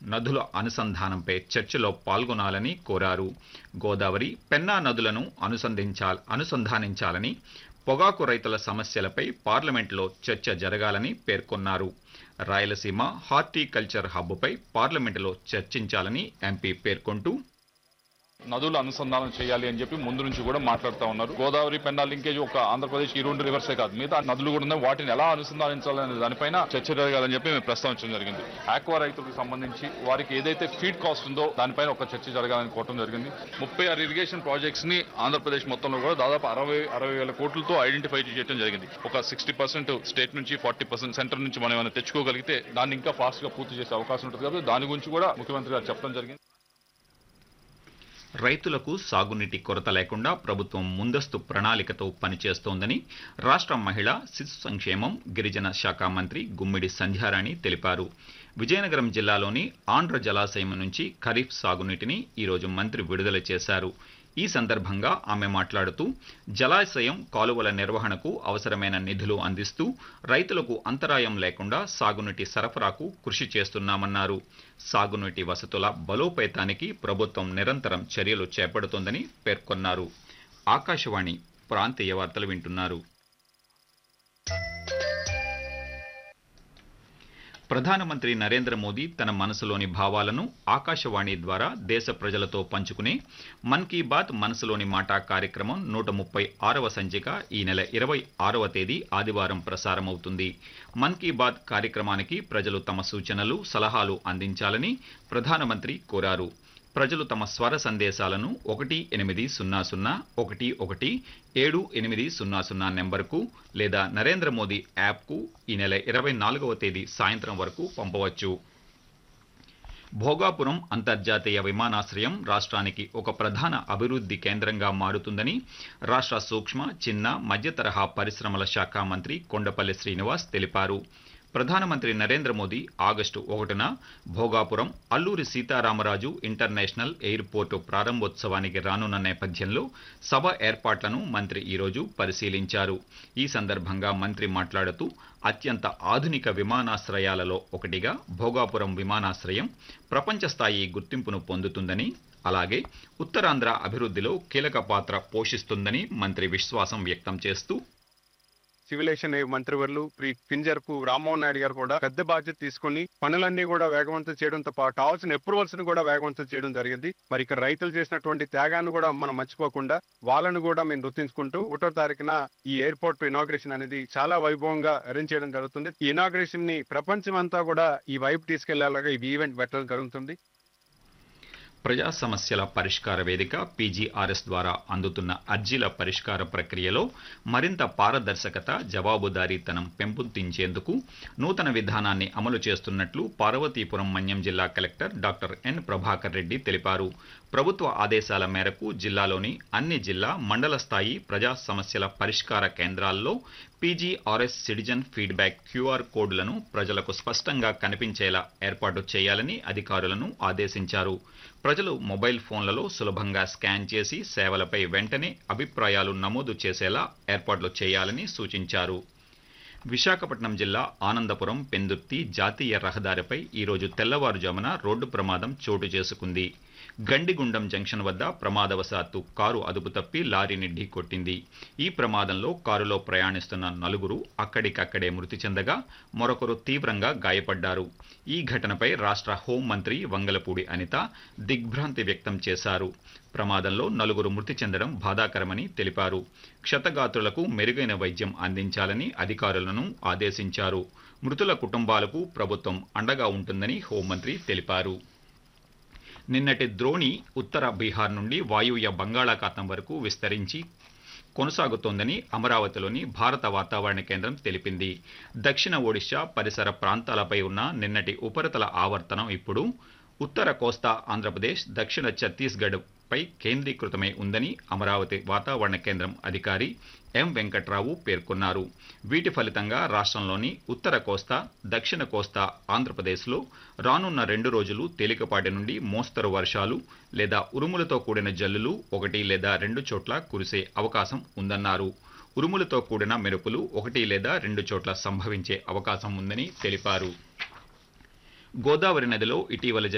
నదుల అనుసంధానంపై చర్చలో పాల్గొనాలని కోరారు గోదావరి పెన్నా నదులను అనుసంధించాల అనుసంధానించాలని పొగాకు రైతుల సమస్యలపై పార్లమెంట్లో చర్చ జరగాలని పేర్కొన్నారు రాయలసీమ హార్టికల్చర్ హబ్పై పార్లమెంటులో చర్చించాలని ఎంపీ పేర్కొంటూ నదుల అనుసంధానం చేయాలి అని చెప్పి ముందు నుంచి కూడా మాట్లాడుతూ ఉన్నారు గోదావరి పెన్నా లింకేజ్ ఒక ఆంధ్రప్రదేశ్ ఈ రెండు రివర్సే కాదు మిగతా నదులు కూడా ఉన్నాయి వాటిని ఎలా అనుసంధానించాలనే దానిపైన చర్చ జరగాలని చెప్పి మేము ప్రస్తావించడం జరిగింది ఆక్వా రైతులకు సంబంధించి వారికి ఏదైతే ఫీడ్ కాస్ట్ ఉందో దానిపైన ఒక చర్చ జరగాలని కోరడం జరిగింది ముప్పై ఆరు ఇరిగేషన్ ప్రాజెక్ట్స్ ని ఆంధ్రప్రదేశ్ మొత్తంలో కూడా దాదాపు అరవై అరవై వేల కోట్లతో ఐడెంటిఫై చేయడం జరిగింది ఒక సిక్స్టీ పర్సెంట్ స్టేట్ నుంచి ఫార్టీ పర్సెంట్ సెంటర్ నుంచి మనం ఏమైనా తెచ్చుకోగలిగితే దాన్ని ఇంకా ఫాస్ట్ గా పూర్తి చేసే అవకాశం ఉంటుంది కాబట్టి దాని గురించి కూడా ముఖ్యమంత్రి గారు చెప్పడం జరిగింది రైతులకు సాగునీటి కొరత లేకుండా ప్రభుత్వం ముందస్తు ప్రణాళికతో పనిచేస్తోందని రాష్ట్ర మహిళా శిశు సంక్షేమం గిరిజన శాఖ మంత్రి గుమ్మిడి సంధ్యారాణి తెలిపారు విజయనగరం జిల్లాలోని ఆంధ్ర జలాశయం నుంచి ఖరీఫ్ సాగునీటిని ఈరోజు మంత్రి విడుదల చేశారు ఈ సందర్భంగా ఆమె మాట్లాడుతూ జలాశయం కాలువల నిర్వహణకు అవసరమైన నిధులు అందిస్తూ రైతులకు అంతరాయం లేకుండా సాగునీటి సరఫరాకు కృషి చేస్తున్నామన్నారు సాగునీటి వసతుల బలోపేతానికి ప్రభుత్వం నిరంతరం చర్యలు చేపడుతోందని పేర్కొన్నారు ఆకాశవాణి ప్రాంతీయ వార్తలు వింటున్నారు ప్రధానమంత్రి నరేంద్ర మోదీ తన మనసులోని భావాలను ఆకాశవాణి ద్వారా దేశ ప్రజలతో పంచుకునే మన్ కీ బాత్ మనసులోని మాట కార్యక్రమం నూట ముప్పై ఆరవ సంచిక ఈ నెల ఇరవై ఆరవ తేదీ ఆదివారం ప్రసారమవుతుంది మన్ కీ బాత్ కార్యక్రమానికి ప్రజలు తమ సూచనలు సలహాలు అందించాలని ప్రధానమంత్రి కోరారు ప్రజలు తమ స్వర సందేశాలను ఒకటి ఎనిమిది సున్నా సున్నా ఒకటి ఒకటి ఏడు ఎనిమిది సున్నా సున్నా నెంబర్కు లేదా నరేంద్ర మోదీ యాప్కు ఈ నెల ఇరవై నాలుగవ తేదీ సాయంత్రం వరకు పంపవచ్చు భోగాపురం అంతర్జాతీయ విమానాశ్రయం రాష్ట్రానికి ఒక ప్రధాన అభివృద్ధి కేంద్రంగా మారుతుందని రాష్ట్ర సూక్ష్మ చిన్న మధ్య తరహా పరిశ్రమల శాఖ మంత్రి కొండపల్లి శ్రీనివాస్ తెలిపారు ప్రధానమంత్రి నరేంద్ర మోదీ ఆగస్టు ఒకటిన భోగాపురం అల్లూరి సీతారామరాజు ఇంటర్నేషనల్ ఎయిర్పోర్టు ప్రారంభోత్సవానికి రానున్న నేపథ్యంలో సభ ఏర్పాట్లను మంత్రి ఈరోజు పరిశీలించారు ఈ సందర్భంగా మంత్రి మాట్లాడుతూ అత్యంత ఆధునిక విమానాశ్రయాలలో ఒకటిగా భోగాపురం విమానాశ్రయం ప్రపంచ స్థాయి గుర్తింపును పొందుతుందని అలాగే ఉత్తరాంధ్ర అభివృద్ధిలో కీలక పాత్ర పోషిస్తుందని మంత్రి విశ్వాసం వ్యక్తం చేస్తూ సివిలేషన్ మంత్రివర్లు శ్రీ కింజర్పు రామ్మోహన్ నాయుడు గారు కూడా పెద్ద బాధ్యత తీసుకుని పనులన్నీ కూడా వేగవంతం చేయడంతో పాటు కావాల్సిన అప్రూవల్స్ ని కూడా వేగవంతం చేయడం జరిగింది మరి ఇక్కడ రైతులు చేసినటువంటి త్యాగాన్ని కూడా మనం మర్చిపోకుండా వాళ్ళను కూడా మేము గుర్తించుకుంటూ ఒకటో తారీఖున ఈ ఎయిర్పోర్ట్ ఇనాగ్రేషన్ అనేది చాలా వైభవంగా అరేంజ్ చేయడం జరుగుతుంది ఈ ఇనాగ్రేషన్ ని ప్రపంచం అంతా కూడా ఈ వైపు తీసుకెళ్లేలాగా ఈ ఈవెంట్ పెట్టడం జరుగుతుంది ప్రజా సమస్యల పరిష్కార వేదిక పీజీఆర్ఎస్ ద్వారా అందుతున్న అర్జీల పరిష్కార ప్రక్రియలో మరింత పారదర్శకత జవాబుదారీతనం పెంపొందించేందుకు నూతన విధానాన్ని అమలు చేస్తున్నట్లు పార్వతీపురం మన్యం జిల్లా collector doctor N Prabhakar Reddy తెలిపారు ప్రభుత్వ ఆదేశాల మేరకు జిల్లాలోని అన్ని జిల్లా మండల స్థాయి ప్రజా సమస్యల పరిష్కార కేంద్రాల్లో పీజీఆర్ఎస్ సిటిజన్ ఫీడ్బ్యాక్ క్యూఆర్ కోడ్లను ప్రజలకు స్పష్టంగా కనిపించేలా ఏర్పాటు చేయాలని అధికారులను ఆదేశించారు ప్రజలు మొబైల్ ఫోన్లలో సులభంగా స్కాన్ చేసి సేవలపై వెంటనే అభిప్రాయాలు నమోదు చేసేలా ఏర్పాట్లు చేయాలని సూచించారు విశాఖపట్నం జిల్లా ఆనందపురం పెందుర్తి జాతీయ రహదారిపై ఈరోజు తెల్లవారుజామున రోడ్డు ప్రమాదం చోటు చేసుకుంది గండిగుండం జంక్షన్ వద్ద ప్రమాదవశాత్తు కారు అదుపు తప్పి లారీని ఢీకొట్టింది ఈ ప్రమాదంలో కారులో ప్రయాణిస్తున్న నలుగురు అక్కడికక్కడే మృతి చెందగా మరొకరు తీవ్రంగా గాయపడ్డారు ఈ ఘటనపై రాష్ట్ర హోంమంత్రి వంగలపూడి అనిత దిగ్భ్రాంతి వ్యక్తం చేశారు ప్రమాదంలో నలుగురు మృతి చెందడం బాధాకరమని తెలిపారు క్షతగాత్రులకు మెరుగైన వైద్యం అందించాలని అధికారులను ఆదేశించారు మృతుల కుటుంబాలకు ప్రభుత్వం అండగా ఉంటుందని హోంమంత్రి తెలిపారు నిన్నటి ద్రోణి ఉత్తర బీహార్ నుండి వాయువ్య బంగాళాఖాతం వరకు విస్తరించి కొనసాగుతోందని అమరావతిలోని భారత వాతావరణ కేంద్రం తెలిపింది దక్షిణ ఒడిశా పరిసర ప్రాంతాలపై ఉన్న నిన్నటి ఉపరితల ఆవర్తనం ఇప్పుడు ఉత్తర కోస్తా ఆంధ్రప్రదేశ్ దక్షిణ ఛత్తీస్గఢ్ పై కేంద్రీకృతమై ఉందని అమరావతి వాతావరణ కేంద్రం అధికారి ఎం వెంకట్రావు పేర్కొన్నారు వీటి ఫలితంగా రాష్ట్రంలోని ఉత్తర కోస్తా దక్షిణ కోస్తా ఆంధ్రప్రదేశ్లో రానున్న రెండు రోజులు తేలికపాటి నుండి మోస్తరు వర్షాలు లేదా ఉరుములతో కూడిన జల్లులు ఒకటి లేదా రెండు చోట్ల కురిసే అవకాశం ఉందన్నారు ఉరుములతో కూడిన మెరుపులు ఒకటి లేదా రెండు చోట్ల సంభవించే అవకాశం ఉందని తెలిపారు గోదావరి నదిలో ఇటీవల